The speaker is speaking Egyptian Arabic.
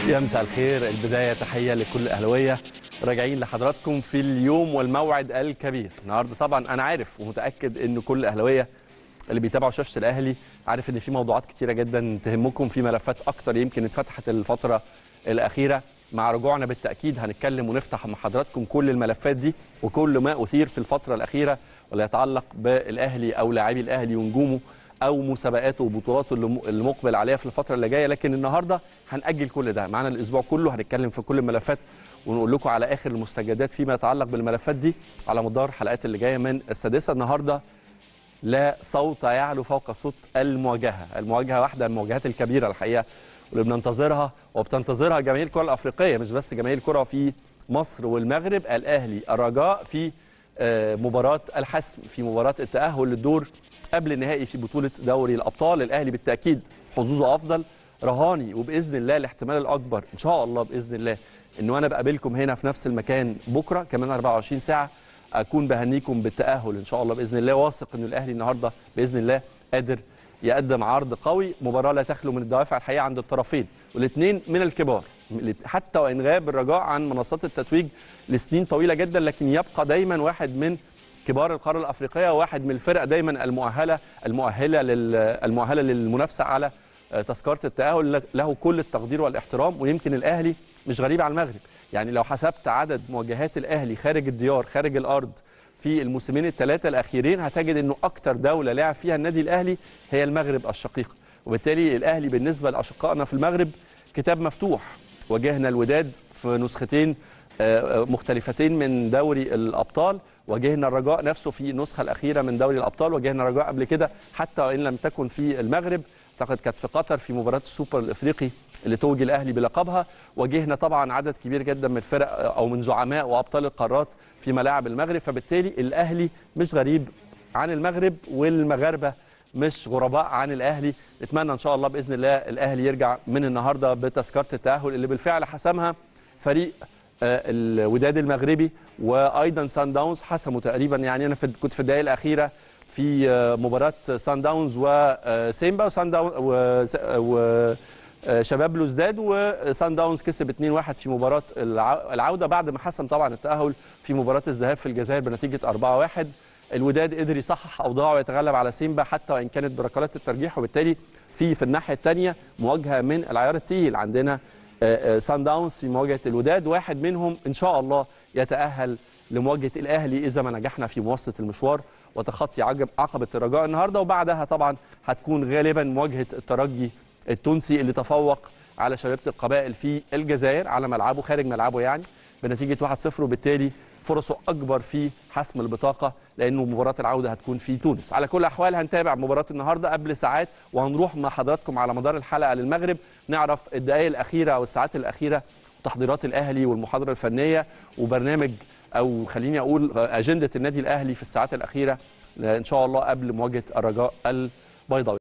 يا مساء الخير البداية تحية لكل الأهلاوية راجعين لحضراتكم في اليوم والموعد الكبير النهاردة طبعا أنا عارف ومتأكد أن كل الأهلاوية اللي بيتابعوا شاشة الأهلي عارف أن في موضوعات كتيرة جدا تهمكم في ملفات أكتر يمكن اتفتحت الفترة الأخيرة مع رجوعنا بالتأكيد هنتكلم ونفتح مع حضراتكم كل الملفات دي وكل ما أثير في الفترة الأخيرة ولا يتعلق بالأهلي أو لاعبي الأهلي ونجومه او مسابقاته وبطولاته اللي مقبل عليها في الفتره اللي جايه لكن النهارده هنأجل كل ده معانا الاسبوع كله هنتكلم في كل الملفات ونقول لكم على اخر المستجدات فيما يتعلق بالملفات دي على مدار الحلقات اللي جايه من السادسه النهارده لا صوت يعلو فوق صوت المواجهه، المواجهه واحده من المواجهات الكبيره الحقيقه واللي بننتظرها وبتنتظرها جماهير الكره الافريقيه مش بس جماهير الكره في مصر والمغرب الاهلي الرجاء في مباراه الحسم في مباراه التاهل للدور قبل النهائي في بطوله دوري الابطال الاهلي بالتاكيد حظوظه افضل رهاني وباذن الله الاحتمال الاكبر ان شاء الله باذن الله انه انا بقابلكم هنا في نفس المكان بكره كمان 24 ساعه اكون بهنيكم بالتاهل ان شاء الله باذن الله واثق ان الاهلي النهارده باذن الله قادر يقدم عرض قوي مباراه لا تخلو من الدوافع الحقيقه عند الطرفين والاثنين من الكبار حتى وان غاب الرجاء عن منصات التتويج لسنين طويله جدا لكن يبقى دايما واحد من كبار القاره الافريقيه واحد من الفرق دايما المؤهله المؤهله المؤهله للمنافسه على تذكره التاهل له كل التقدير والاحترام ويمكن الاهلي مش غريب على المغرب يعني لو حسبت عدد مواجهات الاهلي خارج الديار خارج الارض في الموسمين الثلاثه الاخيرين هتجد انه اكتر دوله لعب فيها النادي الاهلي هي المغرب الشقيقه وبالتالي الاهلي بالنسبه لاشقائنا في المغرب كتاب مفتوح واجهنا الوداد في نسختين مختلفتين من دوري الابطال واجهنا الرجاء نفسه في النسخه الاخيره من دوري الابطال واجهنا الرجاء قبل كده حتى وان لم تكن في المغرب اعتقد كانت في قطر في مباراه السوبر الافريقي اللي توج الاهلي بلقبها واجهنا طبعا عدد كبير جدا من الفرق او من زعماء وابطال القارات في ملاعب المغرب فبالتالي الاهلي مش غريب عن المغرب والمغاربه مش غرباء عن الاهلي نتمنى ان شاء الله باذن الله الاهلي يرجع من النهارده بتذكره التاهل اللي بالفعل حسمها فريق الوداد المغربي وايضا سان داونز حسموا تقريبا يعني انا كنت في الدقائق الاخيره في مباراه سان داونز وسيمبا وسان داونز وشباب بلوزداد وسان داونز كسب 2-1 في مباراه العوده بعد ما حسم طبعا التاهل في مباراه الذهاب في الجزائر بنتيجه 4-1 الوداد قدر يصحح اوضاعه ويتغلب على سيمبا حتى وان كانت بركلات الترجيح وبالتالي في في الناحيه الثانيه مواجهه من العيار الثقيل عندنا سان داونز في مواجهه الوداد واحد منهم ان شاء الله يتاهل لمواجهه الاهلي اذا ما نجحنا في مواصله المشوار وتخطي عقبه الرجاء النهارده وبعدها طبعا هتكون غالبا مواجهه الترجي التونسي اللي تفوق على شبيبه القبائل في الجزائر على ملعبه خارج ملعبه يعني بنتيجه 1-0 وبالتالي فرصه اكبر في حسم البطاقه لانه مباراه العوده هتكون في تونس على كل الاحوال هنتابع مباراه النهارده قبل ساعات وهنروح مع حضراتكم على مدار الحلقه للمغرب نعرف الدقائق الاخيره او الساعات الاخيره وتحضيرات الاهلي والمحاضره الفنيه وبرنامج او خليني اقول اجنده النادي الاهلي في الساعات الاخيره ان شاء الله قبل مواجهه الرجاء البيضاوي